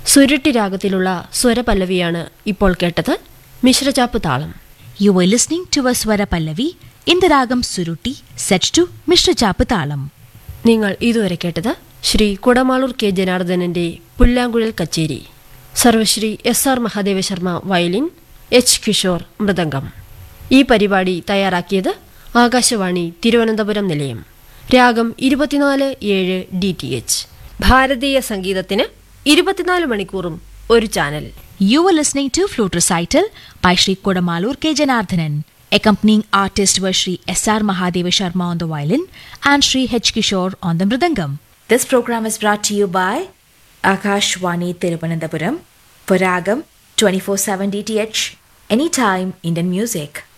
സുരുട്ടി രാഗത്തിലുള്ള സ്വരപല്ലവിയാണ് ഇപ്പോൾ കേട്ടത് മിശ്രചാപ്പ് താളം You were listening to a Swara Pallavi in the Ragam Suruti set to Mishra Chapatalam. നിങ്ങൾ ഇതുവരെ കേട്ടത് ശ്രീ കുടമാളൂർ കെ ജനാർദ്ദനന്റെ പുല്ലാങ്കുഴൽ കച്ചേരി സർവശ്രീ S R Mahadeva Sharma violin H Kishore മൃദംഗം ഈ പരിപാടി തയ്യാറാക്കിയത് ആകാശവാണി തിരുവനന്തപുരം നിലയം രാഗം ഇരുപത്തിനാല് ഏഴ് ഡി ടി എച്ച് ഭാരതീയ സംഗീതത്തിന് ഇരുപത്തിനാല് മണിക്കൂറും ഒരു channel You were listening to Flute Recital by Sri Kodamalur K. Janardhanan. Accompanying artists were Sri S.R. Mahadeva Sharma on the violin and Sri H. Kishore on the mridangam. This program is brought to you by Akashwani Tiruvananthapuram for Ragam 24/7 DTH Anytime Indian Music.